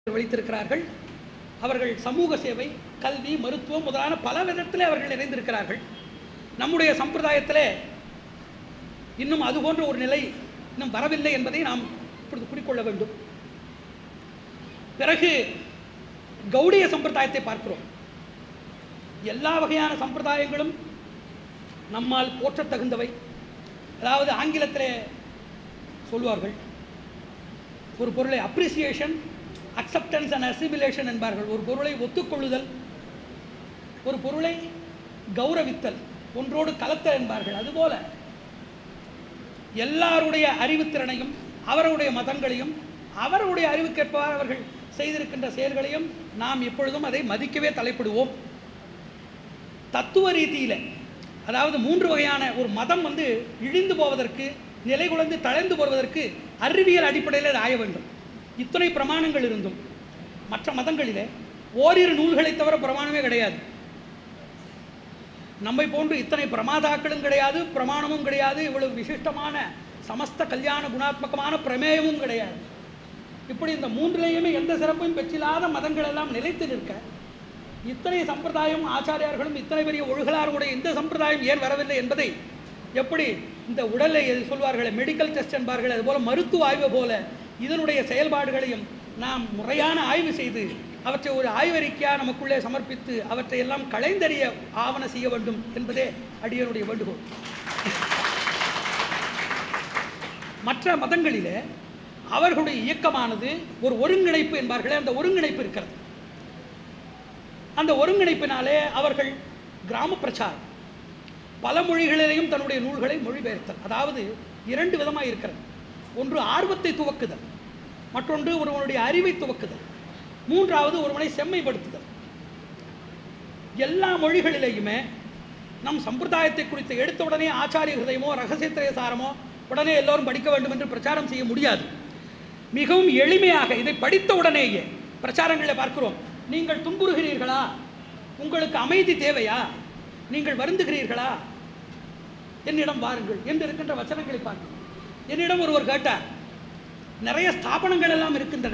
வைத்திருக்கிறார்கள் அவர்கள் சமூக சேவை கல்வி மருத்துவம் முதலான பல விதத்திலே அவர்கள் நிறைந்திருக்கிறார்கள் நம்முடைய சம்பிரதாயத்திலே இன்னும் அது போன்ற ஒரு நிலை இன்னும் வரவில்லை என்பதை நாம் இப்பொழுது குறிக்கொள்ள வேண்டும் பிறகு கௌடிய சம்பிரதாயத்தை பார்க்கிறோம் எல்லா வகையான சம்பிரதாயங்களும் நம்மால் போற்றத் தகுந்தவை அதாவது ஆங்கிலத்திலே சொல்வார்கள் ஒரு பொருளை அப்ரிசியேஷன் அக்செப்டன்ஸ் அண்ட் அசிமிலேஷன் என்பார்கள் ஒரு பொருளை ஒத்துக்கொள்ளுதல் ஒரு பொருளை கௌரவித்தல் ஒன்றோடு கலத்தல் என்பார்கள் அதுபோல எல்லாருடைய அறிவுத்திறனையும் அவருடைய மதங்களையும் அவருடைய அறிவுக்கேற்பவாறு அவர்கள் செய்திருக்கின்ற செயல்களையும் நாம் எப்பொழுதும் அதை மதிக்கவே தலைப்படுவோம் தத்துவ ரீதியில் அதாவது மூன்று வகையான ஒரு மதம் வந்து இழிந்து போவதற்கு நிலை குலைந்து தழைந்து போவதற்கு அறிவியல் அடிப்படையில் அது ஆய வேண்டும் இத்தனை பிரமாணங்கள் இருந்தும் மற்ற மதங்களிலே ஓரிரு நூல்களை தவிர பிரமாணமே கிடையாது நம்மை போன்று இத்தனை பிரமாதாக்களும் கிடையாது பிரமாணமும் கிடையாது இவ்வளவு விசிஷ்டமான சமஸ்த கல்யாண குணாத்மகமான பிரமேயமும் கிடையாது இப்படி இந்த மூன்றிலேயுமே எந்த சிறப்பையும் பெற்றில்லாத மதங்கள் எல்லாம் நிலைத்து நிற்க இத்தனை சம்பிரதாயம் ஆச்சாரியார்களும் இத்தனை பெரிய ஒழுகலாருடைய இந்த சம்பிரதாயம் ஏன் வரவில்லை என்பதை எப்படி இந்த உடலை எது சொல்வார்களே மெடிக்கல் டெஸ்ட் என்பார்கள் அதுபோல மருத்துவ ஆய்வு போல இதனுடைய செயல்பாடுகளையும் நாம் முறையான ஆய்வு செய்து அவற்றை ஒரு ஆய்வறிக்கையாக நமக்குள்ளே சமர்ப்பித்து அவற்றை எல்லாம் களைந்தறிய ஆவண செய்ய வேண்டும் என்பதே அடியனுடைய வேண்டுகோள் மற்ற மதங்களிலே அவர்களுடைய இயக்கமானது ஒரு ஒருங்கிணைப்பு என்பார்களே அந்த ஒருங்கிணைப்பு இருக்கிறது அந்த ஒருங்கிணைப்பினாலே அவர்கள் கிராம பிரச்சாரம் பல மொழிகளிலேயும் தன்னுடைய நூல்களை மொழிபெயர்த்தல் அதாவது இரண்டு விதமாக இருக்கிறது ஒன்று ஆர்வத்தை துவக்குதல் மற்றொன்று ஒருவனுடைய அறிவை துவக்குதல் மூன்றாவது ஒருவனை செம்மைப்படுத்துதல் எல்லா மொழிகளிலேயுமே நம் சம்பிரதாயத்தை குறித்து எடுத்த உடனே ஆச்சாரிய ஹிருதயமோ ரகசியத்திரய சாரமோ உடனே எல்லோரும் படிக்க வேண்டும் என்று பிரச்சாரம் செய்ய முடியாது மிகவும் எளிமையாக இதை படித்த உடனேயே பிரச்சாரங்களில் பார்க்கிறோம் நீங்கள் துன்புறுகிறீர்களா உங்களுக்கு அமைதி தேவையா நீங்கள் வருந்துகிறீர்களா என்னிடம் வாருங்கள் என்று இருக்கின்ற வச்சனங்களை பார்க்கிறோம் என்னிடம் ஒருவர் கேட்டார் நிறைய ஸ்தாபனங்கள் எல்லாம் இருக்கின்றன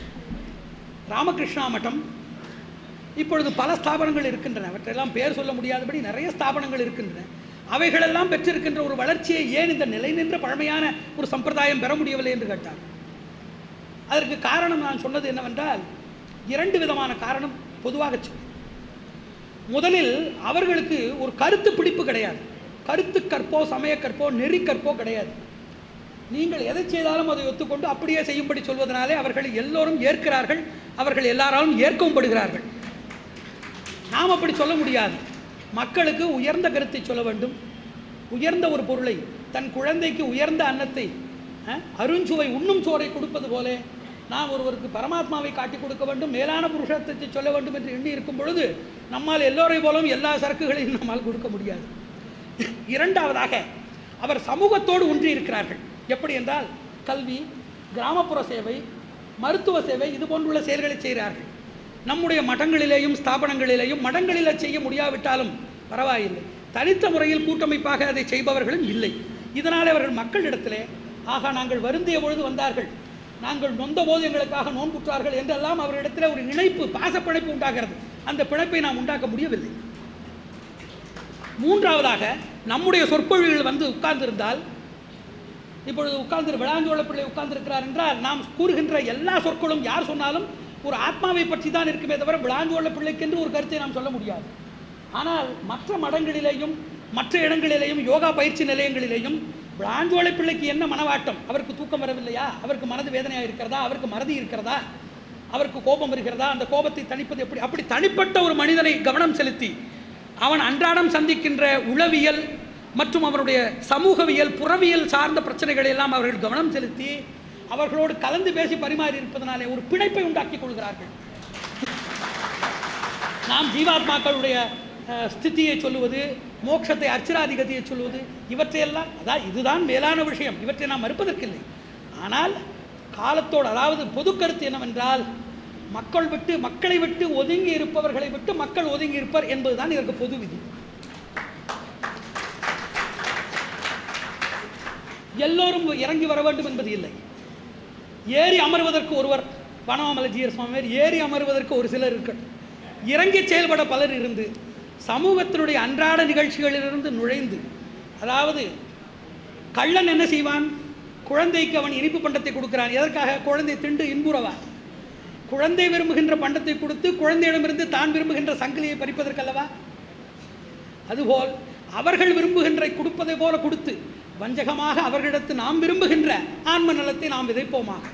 ராமகிருஷ்ணா மட்டம் இப்பொழுது பல ஸ்தாபனங்கள் இருக்கின்றன அவற்றெல்லாம் பேர் சொல்ல முடியாதபடி நிறைய ஸ்தாபனங்கள் இருக்கின்றன அவைகளெல்லாம் பெற்றிருக்கின்ற ஒரு வளர்ச்சியை ஏன் இந்த நிலை நின்ற பழமையான ஒரு சம்பிரதாயம் பெற முடியவில்லை என்று கேட்டார் அதற்கு காரணம் நான் சொன்னது என்னவென்றால் இரண்டு விதமான காரணம் பொதுவாக சொல் முதலில் அவர்களுக்கு ஒரு கருத்து பிடிப்பு கிடையாது கருத்து கற்போ சமய கற்போ நெறி கற்போ கிடையாது நீங்கள் எதை செய்தாலும் அதை ஒத்துக்கொண்டு அப்படியே செய்யும்படி சொல்வதனாலே அவர்கள் எல்லோரும் ஏற்கிறார்கள் அவர்கள் எல்லாராலும் ஏற்கவும் படுகிறார்கள் நாம் அப்படி சொல்ல முடியாது மக்களுக்கு உயர்ந்த கருத்தை சொல்ல வேண்டும் உயர்ந்த ஒரு பொருளை தன் குழந்தைக்கு உயர்ந்த அன்னத்தை அஹ், அருஞ்சுவை உண்ணும் சோறை கொடுப்பது போல நாம் ஒருவருக்கு பரமாத்மாவை காட்டி கொடுக்க வேண்டும் மேலான புருஷத்தை சொல்ல வேண்டும் என்று எண்ணி இருக்கும் பொழுது நம்மால் எல்லோரை போலும் எல்லா சரக்குகளையும் நம்மால் கொடுக்க முடியாது இரண்டாவதாக அவர் சமூகத்தோடு ஒன்றி இருக்கிறார்கள் எப்படி என்றால் கல்வி கிராமப்புற சேவை மருத்துவ சேவை இது போன்றுள்ள செயல்களை செய்கிறார்கள் நம்முடைய மடங்களிலேயும் ஸ்தாபனங்களிலேயும் மடங்களில் செய்ய முடியாவிட்டாலும் பரவாயில்லை தனித்த முறையில் கூட்டமைப்பாக அதை செய்பவர்களும் இல்லை இதனால் அவர்கள் மக்களிடத்திலே ஆகா நாங்கள் வருந்திய பொழுது வந்தார்கள் நாங்கள் நொந்த போது எங்களுக்காக நோன்புற்றார்கள் என்றெல்லாம் அவரிடத்தில் ஒரு இணைப்பு பாசப்பிணைப்பு உண்டாகிறது அந்த பிணைப்பை நாம் உண்டாக்க முடியவில்லை மூன்றாவதாக நம்முடைய சொற்பொழிவுகள் வந்து உட்கார்ந்திருந்தால் இப்பொழுது உட்கார்ந்து விளாஞ்சோள பிள்ளை உட்கார்ந்திருக்கிறார் என்றால் நாம் கூறுகின்ற எல்லா சொற்களும் யார் சொன்னாலும் ஒரு ஆத்மாவை பற்றி தான் இருக்குமே தவிர விளாஞ்சோள பிள்ளைக்கென்று ஒரு கருத்தை நாம் சொல்ல முடியாது ஆனால் மற்ற மடங்களிலேயும் மற்ற இடங்களிலேயும் யோகா பயிற்சி நிலையங்களிலேயும் விளாஞ்சோளை பிள்ளைக்கு என்ன மனவாட்டம் அவருக்கு தூக்கம் வரவில்லையா அவருக்கு மனது வேதனையாக இருக்கிறதா அவருக்கு மறதி இருக்கிறதா அவருக்கு கோபம் இருக்கிறதா அந்த கோபத்தை தணிப்பது எப்படி அப்படி தனிப்பட்ட ஒரு மனிதனை கவனம் செலுத்தி அவன் அன்றாடம் சந்திக்கின்ற உளவியல் மற்றும் அவருடைய சமூகவியல் புறவியல் சார்ந்த பிரச்சனைகளை எல்லாம் அவர்கள் கவனம் செலுத்தி அவர்களோடு கலந்து பேசி பரிமாறி இருப்பதனாலே ஒரு பிணைப்பை உண்டாக்கி கொள்கிறார்கள் நாம் ஜீவாத்மாக்களுடைய அஹ், ஸ்திதியை சொல்லுவது மோட்சத்தை அர்ச்சராதிகதியை சொல்லுவது இவற்றையெல்லாம் அதான் இதுதான் மேலான விஷயம் இவற்றை நாம் மறுப்பதற்கில்லை ஆனால் காலத்தோடு அதாவது பொது கருத்து என்னவென்றால் மக்கள் விட்டு மக்களை விட்டு ஒதுங்கி இருப்பவர்களை விட்டு மக்கள் ஒதுங்கி இருப்பர் என்பதுதான் இதற்கு பொது விதி எல்லோரும் இறங்கி வர வேண்டும் என்பது இல்லை ஏறி அமர்வதற்கு ஒருவர் வனமாமலஜியர் சுவாமி மாதிரி ஏறி அமர்வதற்கு ஒரு சிலர் இருக்க இறங்கி செயல்பட பலர் இருந்து சமூகத்தினுடைய அன்றாட நிகழ்ச்சிகளிலிருந்து நுழைந்து அதாவது கள்ளன் என்ன செய்வான் குழந்தைக்கு அவன் இனிப்பு பண்டத்தை கொடுக்கிறான் எதற்காக குழந்தை திண்டு இன்புறவா குழந்தை விரும்புகின்ற பண்டத்தை கொடுத்து குழந்தையிடமிருந்து தான் விரும்புகின்ற சங்கிலியை பறிப்பதற்கல்லவா அதுபோல் அவர்கள் விரும்புகின்ற கொடுப்பதை போல கொடுத்து வஞ்சகமாக அவர்களிடத்து நாம் விரும்புகின்ற ஆன்ம நலத்தை நாம் விதைப்போமாக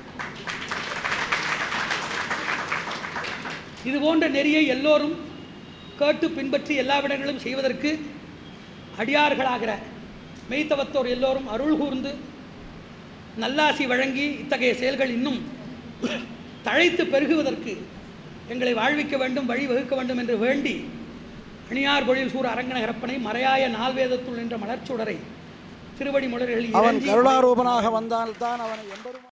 இது போன்ற நெறியை எல்லோரும் கேட்டு பின்பற்றி எல்லா இடங்களிலும் செய்வதற்கு அடியார்களாகிற மெய்த்தவத்தோர் எல்லோரும் அருள் கூர்ந்து நல்லாசி வழங்கி இத்தகைய செயல்கள் இன்னும் தழைத்து பெருகுவதற்கு எங்களை வாழ்விக்க வேண்டும் வழி வகுக்க வேண்டும் என்று வேண்டி அணியார் பொழில் சூர் அரங்கநகரப்பனை மறையாய நால்வேதத்துள் என்ற மலர்ச்சுடரை திருவடி முடர்கள் அவன் கருணாரூபனாக வந்தால்தான் அவனை எம்பெருமான்